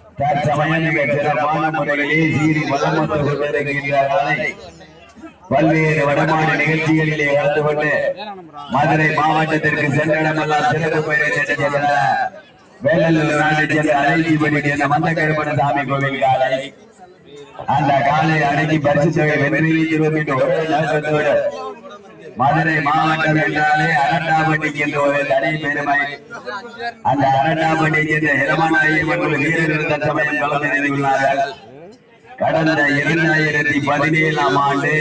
தற்சமயம் மிக சிறப்பான முறையிலே சீறி வளம் வந்து கொண்டிருக்கின்ற காலை பல்வேறு வடமாநில நிகழ்ச்சிகளிலே கலந்து கொண்டு மதுரை மாவட்டத்திற்கு சென்றடமெல்லாம் சிறப்பு பெயரை சென்ற வேலூர் நாட்டை சென்ற அழைச்சிபடி என்ற மந்த கருப்பண சாமி கோவில் காலை அந்த காலை அடக்கி பரிசு தொகை வெற்றி இருபத்தி ஒரே நோக்கத்தோடு மதுரை மாவட்டம் என்றாலே அரட்டாப்பட்டிக்கு என்ற ஒரு தனி பெருமை அந்த அரட்டாப்பட்டிக்கு என்ற இளமநாயகன் ஒரு வீரர்கள் தற்சமயம் கலந்து நிறுவினார்கள் கடந்த இரண்டாயிரத்தி பதினேழாம் ஆண்டு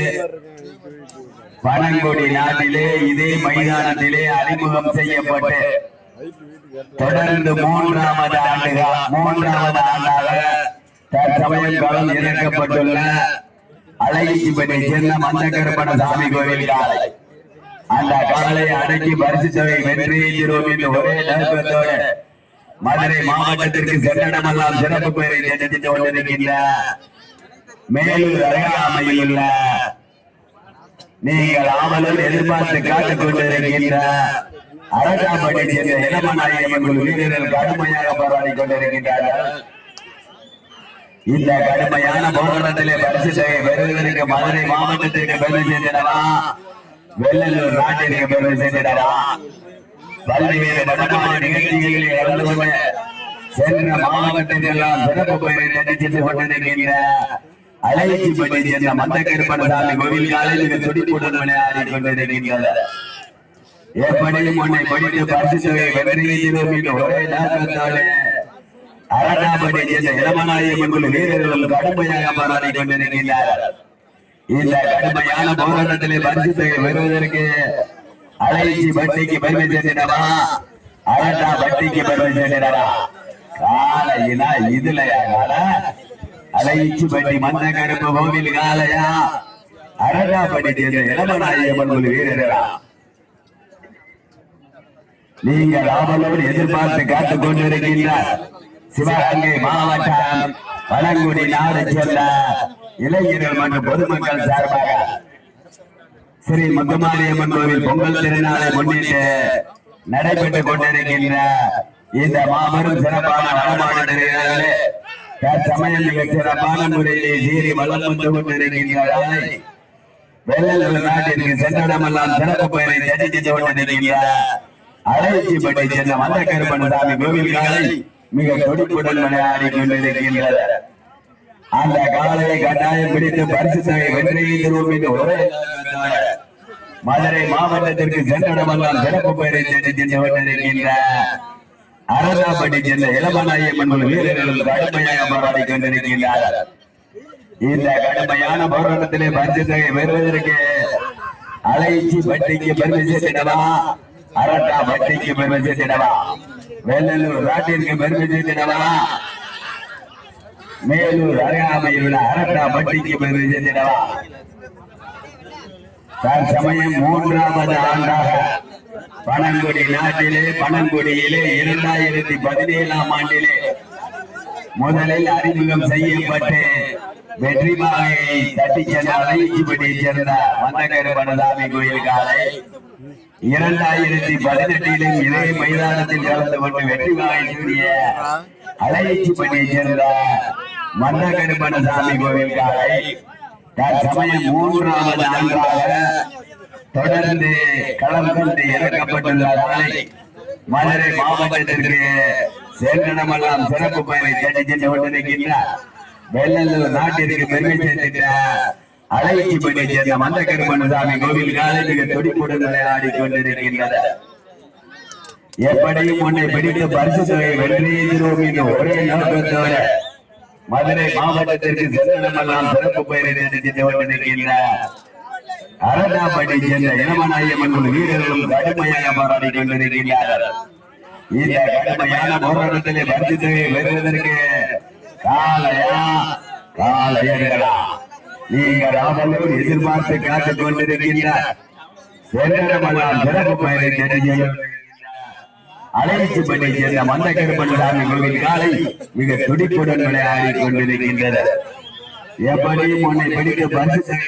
பனங்குடி நாட்டிலே இதே மைதானத்திலே அறிமுகம் செய்யப்பட்டு தொடர்ந்து மூன்றாவது ஆண்டுகள் மூன்றாவது ஆண்டாக தற்சமயம் களம் இறக்கப்பட்டுள்ள அழகிப்பட்டி சேர்ந்த மந்தகருப்பண சாமி கோவில் காலை அந்த காலை அடக்கி பரிசு தொகை வெற்றி தருவோம் என்று ஒரே நோக்கத்தோடு மதுரை மாவட்டத்திற்கு சென்னடமெல்லாம் சிறப்பு பெயரை நினைத்து கொண்டிருக்கின்ற மேலூர் அருகாமையில் உள்ள நீங்கள் ஆவலுடன் எதிர்பார்த்து காத்துக் கொண்டிருக்கின்ற அரசாம்பட்டி சேர்ந்த இளமநாயகம் வீரர்கள் கடுமையாக போராடி கொண்டிருக்கின்றார்கள் இந்த கடுமையான போராட்டத்திலே பரிசு தொகை பெறுவதற்கு மதுரை மாவட்டத்திற்கு பெருமை சேர்த்திடவா வெள்ளலூர் நாட்டிற்கு பெருமை சேர்த்திடவா பல்வேறு வடமான நிகழ்ச்சிகளில் கலந்து கொண்டு சென்ற மாவட்டத்திற்கெல்லாம் சிறப்பு பெயரை நினைச்சிட்டு கொண்டிருக்கின்ற அலைச்சிப்பட்டி சேர்ந்த மந்தகருப்பணசாமி கோவில் காலையில் துடிப்புடன் விளையாடி கொண்டிருக்கின்றது எப்படியும் உன்னை படித்து பரிசு தொகை வெற்றி வைக்கிறோம் என்று ஒரே நோக்கத்தோடு அரட்டாப்பட்டி சேர்ந்த இளமநாயகம் குழு வீரர்கள் கடுமையாக போராடி கொண்டிருக்கின்றார்கள் இந்த கடுமையான போராட்டத்திலே பரிசு தொகை பெறுவதற்கு அலைச்சி பட்டிக்கு பெருமை சேர்த்திடவா அரட்டா பட்டிக்கு பெருமை சேர்த்திடவா காலையினா இதுலயா கால அலைச்சி பட்டி மந்த கருப்பு கோவில் காலையா அரட்டா பட்டி சேர்ந்த இளமநாயகம் குழு வீரர்களா நீங்கள் ஆவலோடு எதிர்பார்த்து காத்துக் கொண்டிருக்கின்றார் சிவகங்கை மாவட்டம் பழங்குடி நாடு சேர்ந்த இளைஞர்கள் மற்றும் பொதுமக்கள் சார்பாக ஸ்ரீ முத்துமாரியம்மன் கோவில் பொங்கல் திருநாளை முன்னிட்டு நடைபெற்றுக் கொண்டிருக்கின்ற இந்த மாபெரும் சிறப்பான வடமாநிலே தற்சமயம் மிக சிறப்பான முறையிலே சீறி வளம் வந்து கொண்டிருக்கின்ற வெள்ளலூர் நாட்டிற்கு சென்றடமெல்லாம் சிறப்பு பெயரை தெரிவித்துக் கொண்டிருக்கின்ற அழைச்சிப்பட்டை சேர்ந்த மந்தகருப்பணசாமி கோவில் காலை மிக துடிப்புடன் விளையாடி கொண்டிருக்கின்றது அந்த காலையை கட்டாயம் பிடித்து பரிசு தொகை வெற்றி தருவோம் என்று ஒரே நோக்கத்தோடு மதுரை மாவட்டத்திற்கு சென்றடமெல்லாம் சிறப்பு பெயரை தெரிவித்துக் கொண்டிருக்கின்ற அரசாப்பட்டி சேர்ந்த இளமநாயம்மன் வீரர்களும் கடுமையாக போராடி கொண்டிருக்கின்றார்கள் இந்த கடுமையான போராட்டத்திலே பரிசு தொகை பெறுவதற்கு அலைச்சி பட்டிக்கு பெருமை சேர்த்திடவா அரட்டா பட்டிக்கு பெருமை சேர்த்திடவா வெள்ளலூர் நாட்டிற்கு பெருமை சேர்த்திடவா மேலூர் அருகாமையில் உள்ள அரட்டா பட்டிக்கு பெருமை சேர்த்திடவா தற்சமயம் மூன்றாவது ஆண்டாக பனங்குடி நாட்டிலே பனங்குடியிலே இரண்டாயிரத்தி பதினேழாம் ஆண்டிலே முதலில் அறிமுகம் செய்யப்பட்டு வெற்றி மாலையை தட்டி சென்ற அலைச்சிப்பட்டியை சேர்ந்த மந்தகரு பணசாமி கோயில் காலை இரண்டாயிரத்தி பதினெட்டிலும் இதே மைதானத்தில் கலந்து கொண்டு வெற்றி மாலை சூடிய அலைச்சிப்பட்டியை சேர்ந்த மந்தகரு பணசாமி கோவில் காலை தற்சமயம் மூன்றாவது ஆண்டாக தொடர்ந்து களம் கொண்டு இறக்கப்பட்டுள்ள காலை மதுரை மாவட்டத்திற்கு சேர்ந்தனமெல்லாம் சிறப்பு பெயரை தேடி சென்று கொண்டிருக்கின்றார் வெள்ளலூர் நாட்டிற்கு பெருமை சேர்த்திட்ட அலைச்சிப்பட்டியை சேர்ந்த மந்தகருமணசாமி கோவில் காலை மிக துடிப்புடன் விளையாடி கொண்டிருக்கின்றது எப்படியும் உன்னை பிடித்து பரிசு தொகை வெற்றி தருவோம் என்ற ஒரே நோக்கத்தோடு மதுரை மாவட்டத்திற்கு சென்றனமெல்லாம் சிறப்பு பெயரை தேடி சென்று கொண்டிருக்கின்றார் அரட்டாப்பட்டி சேர்ந்த இளமநாயம்மன் குழு வீரர்களும் கடுமையாக போராடி கொண்டிருக்கிறார்கள் இந்த கடுமையான போராட்டத்திலே பரிசு தொகை பெறுவதற்கு காலையா காலையர்களா நீங்கள் ஆவலோடு எதிர்பார்த்து காத்துக் கொண்டிருக்கின்றார் சென்றடமெல்லாம் சிறப்பு பெயரை தெரிஞ்ச அலைச்சிப்பட்டி சேர்ந்த மந்தகருப்பன் சாமி கோவில் காலை மிக துடிப்புடன் விளையாடி கொண்டிருக்கின்றது எப்படியும் உன்னை பிடித்து பரிசு தொகை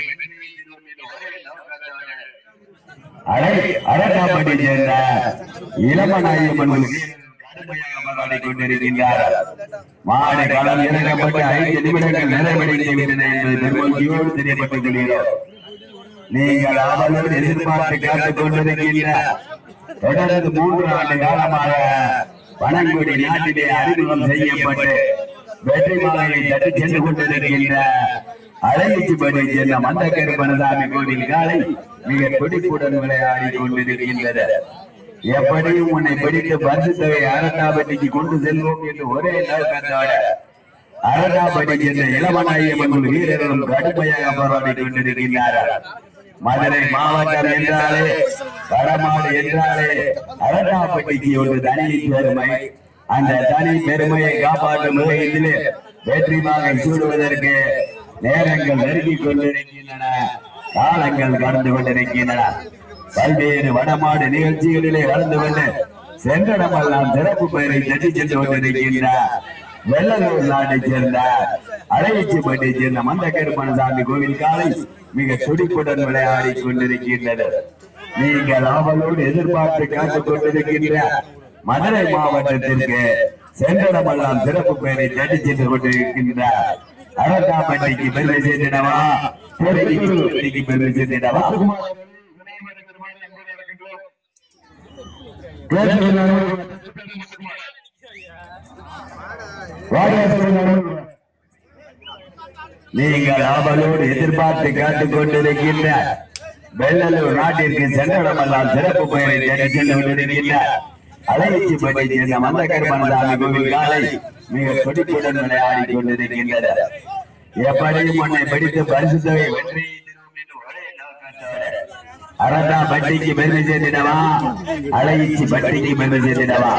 அடை அடக்காப்பட்டி சேர்ந்த இளமநாயம்மன் கடுமையாக போராடி கொண்டிருக்கின்றார் மாடு களம் இறக்கப்பட்டு ஐந்து நிமிடங்கள் நிறைவடைந்து விட்டன என்பது பெருமகியோடு தெரியப்பட்டுக் கொள்கிறோம் நீங்கள் அவளுடன் எதிர்பார்த்து காத்துக் கொண்டிருக்கின்ற தொடர்ந்து மூன்று ஆண்டு காலமாக பனங்குடி நாட்டிலே அறிமுகம் செய்யப்பட்டு வெற்றி மாலையை தட்டி சென்று கொண்டிருக்கின்ற அழகிச்சிப்படி சென்ற மந்த கருப்பணசாமி கோவில் காலை மிக துடிப்புடன் விளையாடி கொண்டிருக்கின்றது எப்படியும் உன்னை பிடித்து பரிசு தொகை அரட்டாபட்டிக்கு கொண்டு செல்வோம் என்று ஒரே நோக்கத்தோட அரட்டாபட்டி சென்ற இளமநாயகமன் வீரர்களும் கடுமையாக போராடி கொண்டிருக்கின்றார்கள் மதுரை மாவட்டம் என்றாலே வடமாடு என்றாலே அரட்டாப்பட்டிக்கு ஒரு தனி பெருமை அந்த தனி பெருமையை காப்பாற்றும் வகையிலே வெற்றிமாக சூடுவதற்கு நேரங்கள் நெருங்கிக் கொண்டிருக்கின்றன காலங்கள் கடந்து கொண்டிருக்கின்றன பல்வேறு வடமாடு நிகழ்ச்சிகளிலே கலந்து கொண்டு சென்றடமெல்லாம் சிறப்பு பெயரை தட்டி சென்று கொண்டிருக்கின்ற வெள்ளலூர் நாட்டைச் சேர்ந்த அழகிச்சிப்பட்டை சேர்ந்த மந்தக்கருப்பணசாமி கோவில் காலை மிக துடிப்புடன் விளையாடி கொண்டிருக்கின்றது நீங்கள் ஆவலோடு எதிர்பார்த்து காத்துக் கொண்டிருக்கின்ற மதுரை மாவட்டத்திற்கு சென்றடமெல்லாம் சிறப்பு பெயரை தட்டி சென்று கொண்டிருக்கின்ற அரட்டாப்பட்டிக்கு பெருமை சேர்த்திடவா பெருமைக்கு பெருமை சேர்த்திடவா நீங்கள் ஆவலோடு எதிர்பார்த்து காத்துக் கொண்டிருக்கின்ற வெள்ளலூர் நாட்டிற்கு சென்றடமெல்லாம் சிறப்பு பெயரை தேடி சென்று கொண்டிருக்கின்ற அலையச்சிப்பட்டை சேர்ந்த மந்தகர்மனதாமி கோவில் காலை மிக துடிப்புடன் விளையாடி கொண்டிருக்கின்றது எப்படியும் உன்னை படித்து பரிசுத்தவை வெற்றி அரட்டா பட்டிக்கு பெருமை சேர்த்திடவா அலையிச்சி பட்டிக்கு பெருமை சேர்த்திடவா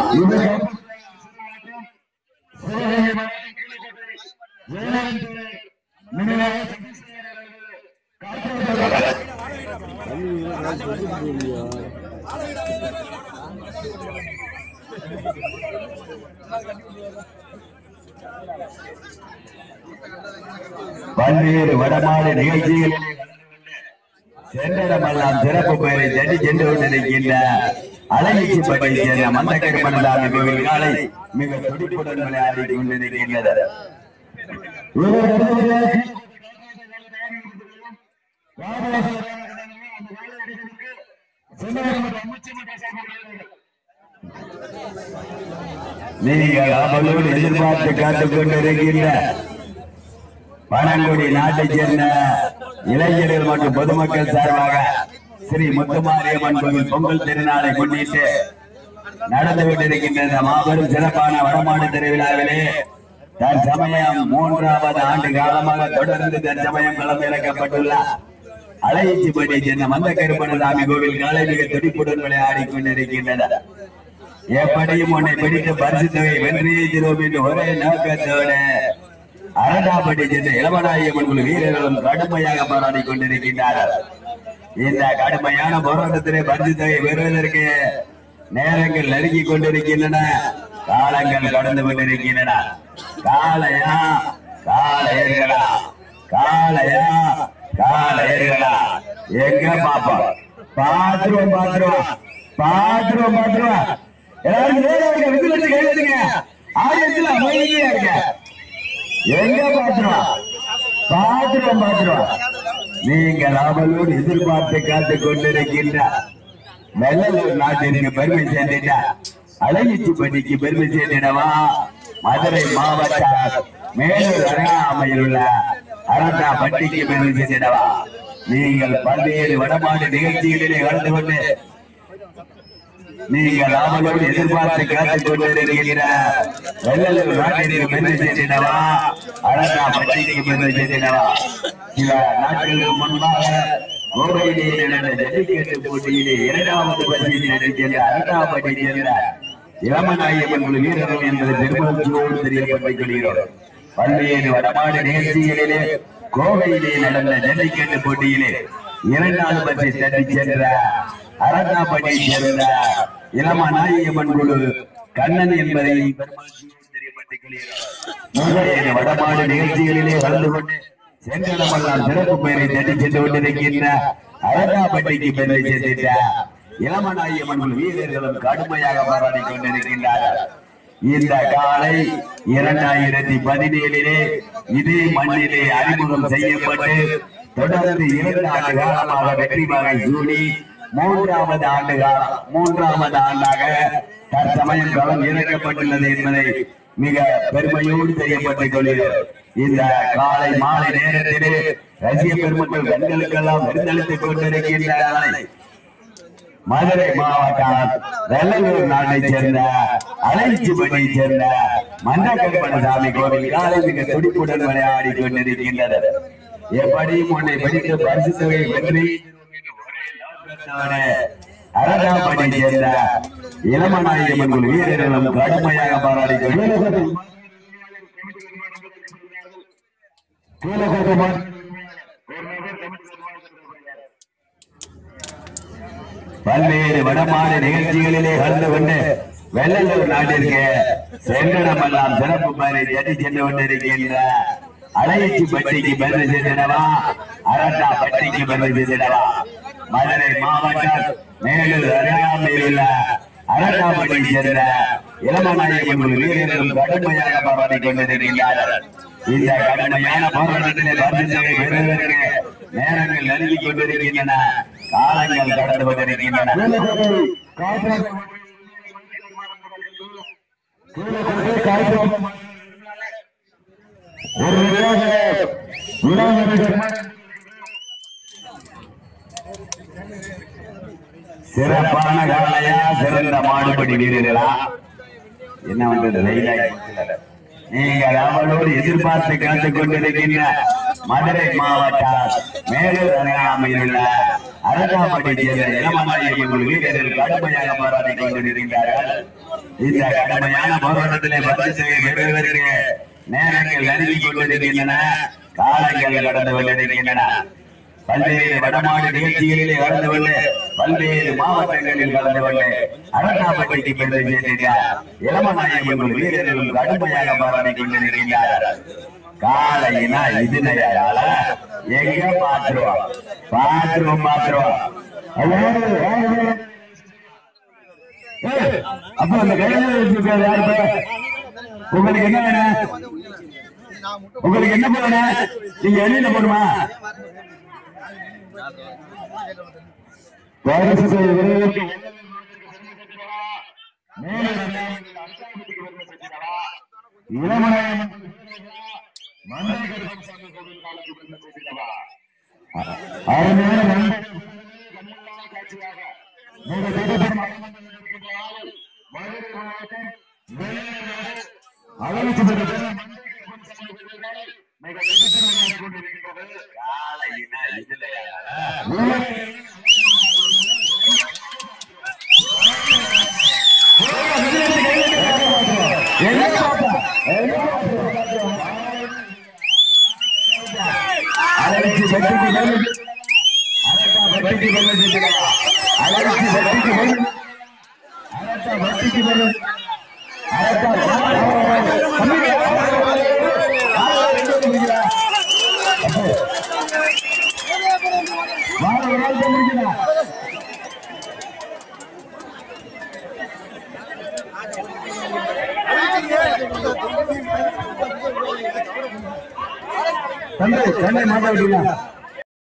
பல்வேறு வடமாடு நிகழ்ச்சிகளில் சென்றடமெல்லாம் சிறப்பு பெயரை தேடி சென்று கொண்டிருக்கின்ற அழகிச்சிப்பட்டை சேர்ந்த மந்தகருமனதாமி கோவில் காலை மிக துடிப்புடன் விளையாடி கொண்டிருக்கின்றது நீங்கள் அவளோடு எதிர்பார்த்து காத்துக் கொண்டிருக்கின்ற பனங்குடி நாட்டைச் சேர்ந்த இளைஞர்கள் மற்றும் பொதுமக்கள் சார்பாக ஸ்ரீ முத்துமாரியம்மன் கோவில் பொங்கல் திருநாளை முன்னிட்டு நடந்து கொண்டிருக்கின்ற இந்த மாபெரும் சிறப்பான வடமாடு திருவிழாவிலே தற்சமயம் மூன்றாவது ஆண்டு காலமாக தொடர்ந்து தற்சமயம் களமிறக்கப்பட்டுள்ள அலையச்சிப்பட்டியை சேர்ந்த மந்த கருப்பணசாமி கோவில் காலை மிக துடிப்புடன் விளையாடி கொண்டிருக்கின்றனர் எப்படியும் உன்னை பிடித்து பரிசுத்தவை வென்றியிருக்கிறோம் என்று ஒரே நோக்கத்தோடு அரண்டாப்பட்டி சென்ற இளவனாயம்மன் குழு வீரர்களும் கடுமையாக போராடி கொண்டிருக்கின்றார்கள் இந்த கடுமையான போராட்டத்திலே பரிசுத்தவை பெறுவதற்கு நேரங்கள் நெருங்கிக் கொண்டிருக்கின்றன காலங்கள் கடந்து கொண்டிருக்கின்றன காலையா காலையர்களா காலையா காலையர்களா எங்க பாப்போம் பாத்துருவோம் பாத்துருவோம் பாத்துருவோம் பாத்துருவோம் எல்லாரும் நேரம் விதிலிட்டு கைதுங்க ஆயிரத்துல அமைதியா இருக்க எங்க பாத்துருவோம் பாத்துருவோம் பாத்துருவோம் நீங்கள் அவளோடு எதிர்பார்த்து காத்துக் கொண்டிருக்கின்ற வெள்ளலூர் நாட்டிற்கு பெருமை சேர்ந்திட்ட அழகிச்சிப்பட்டிக்கு பெருமை சேர்ந்திடவா மதுரை மாவட்ட மேலூர் அருகாமையில் உள்ள அரண்டா பட்டிக்கு பெருமை சேர்ந்திடவா நீங்கள் பல்வேறு வடமாடு நிகழ்ச்சிகளிலே கலந்து கொண்டு நீங்கள் அவளோடு எதிர்பார்த்து காத்துக் கொண்டிருக்கிற வெள்ளலூர் நாட்டிற்கு பெருமை சேர்த்திடவா அரண்டா பட்டிக்கு பெருமை சேர்த்திடவா சில நாட்களுக்கு முன்பாக கோவையிலே நடந்த ஜல்லிக்கட்டு போட்டியிலே இரண்டாவது பரிசில் நடிக்கின்ற அரண்டாப்பட்டி சேர்ந்த இளமநாயகன் குழு வீரர்கள் என்பது பெருமகிழ்ச்சியோடு தெரியப்பட்டுக் கொள்கிறோம் பல்வேறு வடமாடு நிகழ்ச்சிகளிலே கோவையிலே நடந்த ஜல்லிக்கட்டு போட்டியிலே இரண்டாவது பரிசை தட்டி சென்ற அரண்டாப்பட்டியை சேர்ந்த இளமநாயகமன் குழு கண்ணன் என்பதை பெருமகிழ்ச்சியோடு தெரியப்பட்டுக் கொள்கிறோம் பல்வேறு வடமாடு நிகழ்ச்சிகளிலே கலந்து கொண்டு சென்றடமெல்லாம் சிறப்பு பெயரை தட்டி சென்று கொண்டிருக்கின்ற அரண்டாப்பட்டிக்கு பெயரை சேர்த்திட்ட இளமநாயகமன் வீரர்களும் கடுமையாக போராடி கொண்டிருக்கின்றார்கள் இந்த காலை இரண்டாயிரத்தி பதினேழிலே இதே மண்ணிலே அறிமுகம் செய்யப்பட்டு தொடர்ந்து இரண்டு ஆண்டு காலமாக வெற்றி மகை சூடி மூன்றாவது ஆண்டு காலம் மூன்றாவது ஆண்டாக தற்சமயம் களம் இறக்கப்பட்டுள்ளது என்பதை மிக பெருமையோடு தெரியப்பட்டுக் கொள்கிறோம் இந்த காலை மாலை நேரத்திலே ரசிக பெருமக்கள் கண்களுக்கெல்லாம் விருந்தளித்துக் கொண்டிருக்கின்றன மதுரை மாவட்டம் வெள்ளலூர் நாட்டைச் சேர்ந்த அலைச்சிபடியை சேர்ந்த மன்னகற்பனசாமி கோவில் காலை மிக துடிப்புடன் விளையாடி கொண்டிருக்கின்றனர் எப்படியும் உன்னை படித்து பரிசு தொகை வெற்றி அரசாபடி சேர்ந்த இளமநாயகமன் குழு வீரர்களும் கடுமையாக பாராடி கொண்டிருக்கிறார்கள். பல்வேறு வடமாடு நிகழ்ச்சிகளிலே கலந்து கொண்டு வெள்ளலூர் நாட்டிற்கு செங்கடமெல்லாம் சிறப்பு பெயரை தேடி சென்று கொண்டிருக்கின்ற அலையச்சி பட்டிக்கு பெருமை சேர்ந்திடவா அரட்டா பட்டிக்கு பெருமை சேர்ந்திடவா மதுரை மாவட்டம் மேலூர் அருகாமையில் உள்ள அரட்டாப்பட்டி சேர்ந்த இளமநாயகன் வீரர்களும் கடுமையாக போராடி கொண்டிருக்கின்றார்கள் இந்த கடுமையான போராட்டத்திலே பரிசுகளை பெறுவதற்கு நேரங்கள் நெருங்கி கொண்டிருக்கின்றன காலங்கள் கடந்து கொண்டிருக்கின்றன ஒரு விழாவிலே விழாவிலே சிறப்பான காலையா சிறந்த மாடுபடி வீரர்களா என்ன பண்றது வெயிலாகி போச்சுல. நீங்கள் அவளோடு எதிர்பார்த்து காத்துக் கொண்டிருக்கின்ற மதுரை மாவட்டம் மேலூர் அருகாமையில் உள்ள அரசாப்பட்டி சேர்ந்த இளமநாயகன் வீரர்கள் கடுமையாக போராடி கொண்டிருக்கின்றார்கள் இந்த கடுமையான போராட்டத்திலே பரிசுகளை பெறுவதற்கு நேரங்கள் நெருங்கி கொண்டிருக்கின்றன காலங்கள் கடந்து கொண்டிருக்கின்றன பல்வேறு வடமாடு நிகழ்ச்சிகளிலே கலந்து கொண்டு பல்வேறு மாவட்டங்களில் கலந்து கொண்டு அரசாப்பட்டிக்கு பெருமை சேர்த்திருக்கிறார் இளமநாயகன் வீரர்களும் கடுமையாக போராடி கொண்டிருக்கின்றார்கள் காலையினா இதுனையால எங்க பாத்துருவோம் பாத்துருவோம் பாத்துருவோம் அப்ப அந்த கையில வச்சிருக்காரு யாரு பேர்? உங்களுக்கு என்ன வேணும் உங்களுக்கு என்ன போடணும் நீங்க எண்ணெயில போடுமா பரிசு விருதுக்கு இளமனையம் அருமையான நண்பர் மிக திட்டப்படும் மதுரை மாவட்டம் அழகு மிக திட்டப்படும் கொண்டிருக்கின்றது காலையினா இதுலையா அழைச்சி வெட்டிக்கு மேல் அரட்டா வெட்டிக்கு மேல் செஞ்சுக்கலாம் அழைச்சி வெட்டிக்கு மேல் அரட்டா வெட்டிக்கு மேல் அரட்டா வார ஒரு நாள் முடிக்கலாம் தந்தை தந்தை மாட்டா விட்டீங்களா